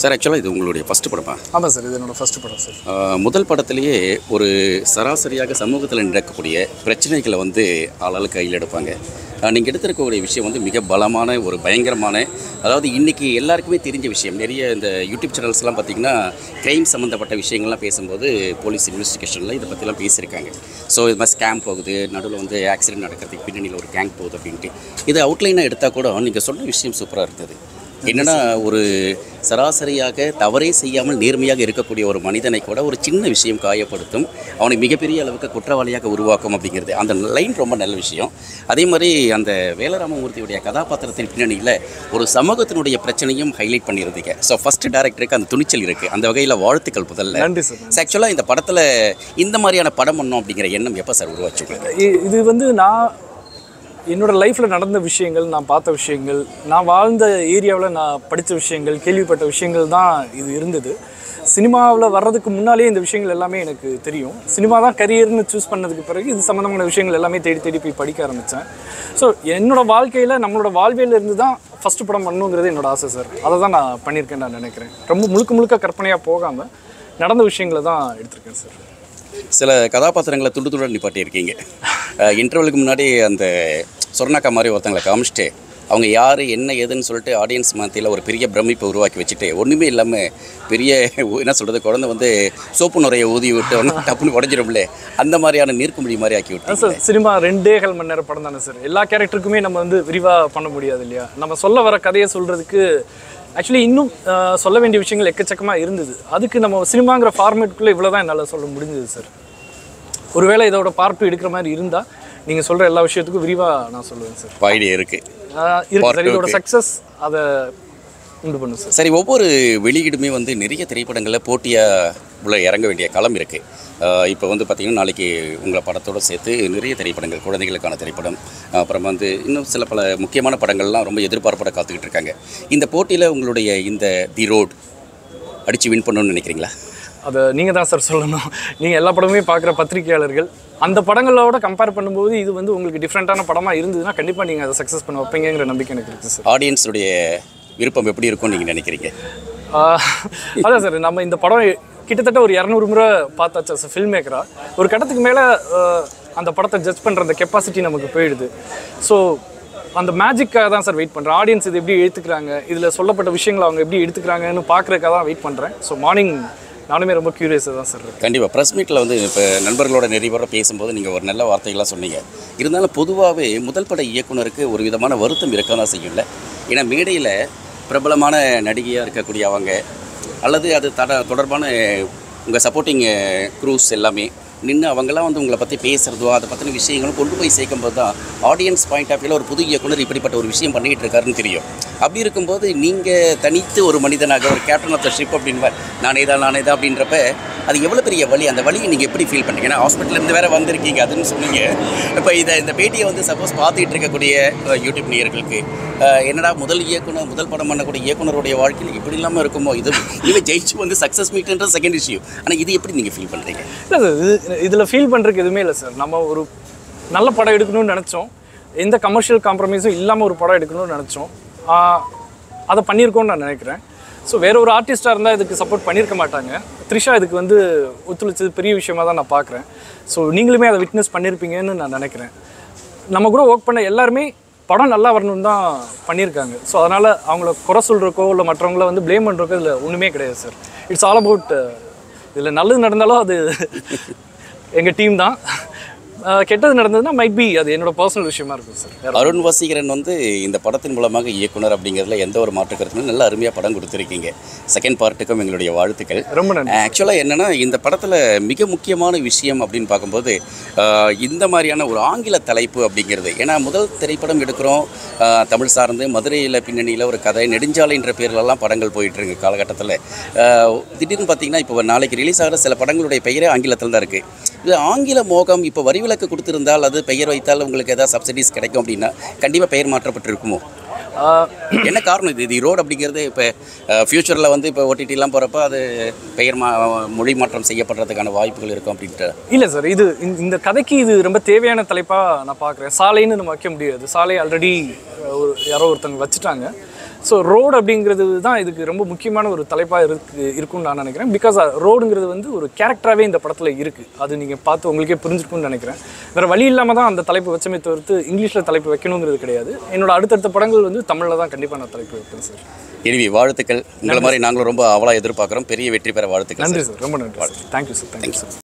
Sir ஆக்சுவலாக இது உங்களுடைய ஃபஸ்ட்டு படமா ஆமாம் சார் இது என்னோட ஃபர்ஸ்ட் படம் சார் ஆஹ் முதல் படத்திலேயே ஒரு சராசரியாக சமூகத்தில் நடக்கக்கூடிய பிரச்சனைகளை வந்து ஆளாளு கையில் எடுப்பாங்க நீங்கள் எடுத்திருக்கக்கூடிய விஷயம் வந்து மிக பலமான ஒரு பயங்கரமான அதாவது இன்றைக்கி எல்லாருக்குமே தெரிஞ்ச விஷயம் நிறைய இந்த யூடியூப் சேனல்ஸ்லாம் பார்த்திங்கன்னா க்ரைம் சம்மந்தப்பட்ட விஷயங்கள்லாம் பேசும்போது போலீஸ் இன்வெஸ்டிகேஷனில் இதை பற்றிலாம் பேசியிருக்காங்க ஸோ இது மாதிரி ஸ்கேம் போகுது நடுவில் வந்து ஆக்சிடென்ட் நடக்கிறதுக்கு பின்னணியில் ஒரு கேங் போகுது அப்படின்ட்டு இது அவுட்லைனாக எடுத்தால் கூட நீங்கள் சொன்ன விஷயம் சூப்பராக இருந்தது என்னன்னா ஒரு சராசரியாக தவறே செய்யாமல் நேர்மையாக இருக்கக்கூடிய ஒரு மனிதனை கூட ஒரு சின்ன விஷயம் காயப்படுத்தும் அவனை மிகப்பெரிய அளவுக்கு குற்றவாளியாக உருவாக்கும் அப்படிங்கிறது அந்த லைன் ரொம்ப நல்ல விஷயம் அதே மாதிரி அந்த வேலராமமூர்த்தியுடைய கதாபாத்திரத்தின் பின்னணியில் ஒரு சமூகத்தினுடைய பிரச்சனையும் ஹைலைட் பண்ணியிருந்தீங்க ஸோ ஃபஸ்ட்டு டேரக்டருக்கு அந்த துணிச்சல் இருக்குது அந்த வகையில் வாழ்த்துக்கள் முதல்ல நன்றி சார் ஆக்சுவலாக இந்த படத்தில் இந்த மாதிரியான படம் பண்ணோம் அப்படிங்கிற எண்ணம் எப்போ சார் உருவாச்சு உங்களுக்கு இ- இது வந்து நான் என்னோட லைஃப்பில் நடந்த விஷயங்கள் நான் பார்த்த விஷயங்கள் நான் வாழ்ந்த ஏரியாவில் நான் படித்த விஷயங்கள் கேள்விப்பட்ட விஷயங்கள் தான் இது இருந்தது சினிமாவில் வர்றதுக்கு முன்னாலே இந்த விஷயங்கள் எல்லாமே எனக்கு தெரியும் சினிமா தான் கரியர்னு சூஸ் பண்ணதுக்கு பிறகு இது சம்மந்தமான விஷயங்கள் எல்லாமே தேடி தேடி போய் படிக்க ஆரம்பித்தேன் ஸோ என்னோட வாழ்க்கையில் நம்மளோட வாழ்வியல இருந்து தான் ஃபஸ்ட்டு படம் பண்ணணுங்கிறது என்னோட ஆசை சார் அதை தான் நான் பண்ணியிருக்கேன் நான் நினைக்கிறேன் ரொம்ப முழுக்க முழுக்க கற்பனையாக போகாமல் நடந்த விஷயங்களை தான் எடுத்திருக்கேன் சார் சில கதாபாத்திரங்களை துண்டு துண்டு நிப்பாட்டியிருக்கீங்க இன்டர்வலுக்கு முன்னாடி அந்த சொர்ணாக்கா மாதிரி ஒருத்தங்களை காமிச்சிட்டு அவங்க யார் என்ன ஏதுன்னு சொல்லிட்டு ஆடியன்ஸ் மத்தியில் ஒரு பெரிய பிரமிப்பை உருவாக்கி வச்சுட்டு ஒன்றுமே இல்லாமல் பெரிய ஊ- என்ன சொல்கிறது குழந்தை வந்து சோப்பு நுரைய ஊதி விட்டு வந்து டப்புன்னு உடஞ்சிடும்ல அந்த மாதிரியான நீர்க்குமிழி மாதிரி ஆக்கி விட்டு அதான் சார் சினிமா ரெண்டே கால் மணி நேரம் படம் தானே சார் எல்லா கேரக்டருக்குமே நம்ம வந்து விரிவாக பண்ண முடியாது இல்லையா நம்ம சொல்ல வர கதையை சொல்கிறதுக்கு ஆக்சுவலி இன்னும் ஆஹ், சொல்ல வேண்டிய விஷயங்கள் எக்கச்சக்கமாக இருந்தது அதுக்கு நம்ம சினிமாங்கிற ஃபார்மேட்டுக்குள்ளே இவ்வளோ தான் என்னால் சொல்ல முடிஞ்சது சார் ஒருவேளை இதோட பார்ட் டூ எடுக்கிற மாதிரி இருந்தால் நீங்கள் சொல்கிற எல்லா விஷயத்துக்கும் விரிவாக நான் சொல்லுவேன் சார் பாய்டி இருக்குது ஆஹ், இருக்கு Part சார் இதோட two-க்கு. சக்ஸஸ் அதை உண்டு பண்ணும் சார் சரி ஒவ்வொரு வெளியீடுமே வந்து நிறைய திரைப்படங்களில் போட்டியாக உள்ள இறங்க வேண்டிய களம் இருக்குது இப்போ வந்து பார்த்திங்கன்னா நாளைக்கு உங்களை படத்தோடு சேர்த்து நிறைய திரைப்படங்கள் குழந்தைகளுக்கான திரைப்படம் அப்புறம் வந்து இன்னும் சில பல முக்கியமான படங்கள்லாம் ரொம்ப எதிர்பார்ப்போட காத்துக்கிட்டு இருக்காங்க இந்த போட்டியில் உங்களுடைய இந்த தி ரோட் அடித்து வின் பண்ணணும்னு நினைக்கிறீங்களா அதை நீங்கள் தான் சார் சொல்லணும் நீங்கள் எல்லா படமுமே பார்க்குற பத்திரிகையாளர்கள் அந்த படங்களோட கம்பேர் பண்ணும்போது இது வந்து உங்களுக்கு டிஃப்ரெண்ட்டான படமாக இருந்ததுன்னா கண்டிப்பாக நீங்கள் அதை சக்ஸஸ் பண்ண வைப்பீங்கிற நம்பிக்கை எனக்கு இருக்குது சார் ஆடியன்ஸுடைய விருப்பம் எப்படி இருக்கும்னு நீங்கள் நினைக்கிறீங்க ஆஹ் அதான் சார் நம்ம இந்த படம் கிட்டத்தட்ட ஒரு இரநூறு முறை பார்த்தாச்சா சார் ஃபில்ம் மேக்கராக ஒரு கட்டத்துக்கு மேலே அந்த படத்தை ஜட்ஜ் பண்ணுற அந்த கெப்பாசிட்டி நமக்கு போயிடுது ஸோ அந்த மேஜிக்காக தான் சார் வெயிட் பண்ணுறேன் ஆடியன்ஸ் இது எப்படி எடுத்துக்கிறாங்க இதில் சொல்லப்பட்ட விஷயங்களை அவங்க எப்படி எடுத்துக்கிறாங்கன்னு பார்க்குறதுக்காக தான் வெயிட் பண்ணுறேன் ஸோ மார்னிங் நானுமே ரொம்ப க்யூரியஸாக தான் சார் இருக்கேன் கண்டிப்பாக ப்ரெஸ் மீட்டில் வந்து இப்போ நண்பர்களோட நிறைய பேரை பேசும்போது நீங்கள் ஒரு நல்ல வார்த்தைகளாக சொன்னீங்க இருந்தாலும் பொதுவாகவே முதல் பட இயக்குனருக்கு ஒரு விதமான வருத்தம் இருக்க தான் செய்யும்ல ஏன்னா மேடையில் பிரபலமான நடிகையாக இருக்கக்கூடிய அவங்க அல்லது அது தட தொடர்பான உங்கள் சப்போர்ட்டிங் க்ரூஸ் எல்லாமே நின்று அவங்கெல்லாம் வந்து உங்களை பற்றி பேசுகிறதோ அதை பற்றின விஷயங்களும் கொண்டு போய் சேர்க்கும்போது தான் ஆடியன்ஸ் பாயிண்ட் ஆஃப் வியூவில் ஒரு புது இயக்குனர் இப்படிப்பட்ட ஒரு விஷயம் பண்ணிகிட்டு இருக்காருன்னு தெரியும் அப்படி இருக்கும்போது நீங்கள் தனித்து ஒரு மனிதனாக ஒரு கேப்டன் ஆஃப் த ஷிப் அப்படின்பார் நானே தான் நானே தான் அப்படின்றப்ப அது எவ்வளோ பெரிய வலி அந்த வலியை நீங்கள் எப்படி ஃபீல் பண்ணுறீங்க ஏன்னா ஹாஸ்பிட்டல்லேருந்து வேறு வந்திருக்கீங்க அதுன்னு சொன்னீங்க இப்போ இதை இந்த பேட்டியை வந்து சப்போஸ் பார்த்துட்டு இருக்கக்கூடிய அஹ், யூடியூப் நேயர்களுக்கு அஹ், என்னடா முதல் இயக்குனர் முதல் படம் பண்ணக்கூடிய இயக்குனருடைய வாழ்க்கையில் இப்படி இல்லாமல் இருக்குமோ இது இவன் ஜெயிச்சு வந்து சக்ஸஸ் மீட்ன்ற செகண்ட் இஷ்யூ ஆனால் இது எப்படி நீங்கள் ஃபீல் பண்ணுறீங்க இல்லை சார் இது இதில் ஃபீல் பண்ணுறதுக்கு எதுவுமே இல்லை சார் நம்ம ஒரு நல்ல படம் எடுக்கணும்னு நினச்சோம் எந்த கமர்ஷியல் காம்ப்ரமைஸும் இல்லாமல் ஒரு படம் எடுக்கணும்னு நினச்சோம் அதை பண்ணியிருக்கோம்னு நான் நினைக்கிறேன் ஸோ வேற ஒரு ஆர்டிஸ்ட்டாக இருந்தால் இதுக்கு சப்போர்ட் பண்ணியிருக்க மாட்டாங்க த்ரிஷா இதுக்கு வந்து ஒத்துழைச்சது பெரிய விஷயமா தான் நான் பார்க்குறேன் ஸோ நீங்களுமே அதை விட்னஸ் பண்ணியிருப்பீங்கன்னு நான் நினைக்கிறேன் நம்ம கூட ஒர்க் பண்ண எல்லாருமே படம் நல்லா வரணும்னு தான் பண்ணியிருக்காங்க ஸோ அதனால் அவங்கள குறை சொல்கிறக்கோ இல்லை மற்றவங்கள வந்து ப்ளேம் பண்ணுறக்கோ இதில் ஒன்றுமே கிடையாது சார் இட்ஸ் ஆல் அபவுட் இதில் நல்லது நடந்தாலும் அது எங்கள் டீம் தான் அஹ் கெட்டது நடந்ததுன்னா மைட் பி அது என்னோட பர்சனல் விஷயமா இருக்கும் சார் வேற அருண் வசீகரன் வந்து இந்த படத்தின் மூலமாக இயக்குனர் அப்படிங்கிறதுல எந்த ஒரு மாற்று கருத்துமே நல்ல அருமையாக படம் கொடுத்துருக்கீங்க செகண்ட் பார்ட்டுக்கும் எங்களுடைய வாழ்த்துக்கள் ரொம்ப நன்றி ஆக்சுவலாக என்னென்னா இந்த படத்தில் மிக முக்கியமான விஷயம் அப்படின்னு பார்க்கும்போது ஆஹ், இந்த மாதிரியான ஒரு ஆங்கில தலைப்பு அப்படிங்கிறது ஏன்னா முதல் திரைப்படம் எடுக்கிறோம் ஆஹ், தமிழ் சார்ந்து மதுரையில் பின்னணியில் ஒரு கதை நெடுஞ்சாலைன்ற பேர்லலாம் படங்கள் போயிட்டு இருக்கு காலகட்டத்தில் திடீர்னு பார்த்தீங்கன்னா இப்போ நாளைக்கு ரிலீஸ் ஆகிற சில படங்களுடைய பெயரே ஆங்கிலத்தில் தான் இருக்குது இது ஆங்கில மோகம் இப்போ வரி விலக்கு கொடுத்திருந்தால் அது பெயர் வைத்தால் உங்களுக்கு ஏதாவது சப்சிடிஸ் கிடைக்கும் அப்படின்னா கண்டிப்பாக பெயர் மாற்றப்பட்டிருக்குமோ அஹ் என்ன காரணம் இது இது ரோடு அப்படிங்கிறது இப்போ ஃப்யூச்சரில் வந்து இப்போ ஓடிடிலாம் போகிறப்ப அது பெயர் மா மொழி மாற்றம் செய்யப்படுறதுக்கான வாய்ப்புகள் இருக்கும் அப்படின்ட்டு இல்லை சார் இது இந்த- இந்த கதைக்கு இது ரொம்ப தேவையான தலைப்பாக நான் பார்க்குறேன் சாலைன்னு நம்ம வைக்க முடியாது சாலை ஆல்ரெடி ஒரு யாரோ ஒருத்தவங்க வச்சுட்டாங்க ஸோ ரோடு அப்படிங்கிறது தான் இதுக்கு ரொம்ப முக்கியமான ஒரு தலைப்பாக இருக்கு இருக்கும்னு நான் நினைக்கிறேன் பிகாஸ் ரோடுங்கிறது வந்து ஒரு கேரக்டராகவே இந்த படத்தில் இருக்குது அது நீங்கள் பார்த்து உங்களுக்கே புரிஞ்சிருக்கும்னு நினைக்கிறேன் வேறு வழி இல்லாமல் தான் அந்த தலைப்பு வச்சமே தவிர்த்து இங்கிலீஷில் தலைப்பு வைக்கணுங்கிறது கிடையாது என்னோட அடுத்தடுத்த படங்கள் வந்து தமிழில் தான் கண்டிப்பாக நான் தலைப்பு வைப்பேன் சார் எனிவி வாழ்த்துக்கள் உங்களை மாதிரி நாங்களும் ரொம்ப அவலாக எதிர்பார்க்குறோம் பெரிய வெற்றி பெற வாழ்த்துக்கள் நன்றி சார் ரொம்ப நன்றி sir thank you sir thank you sir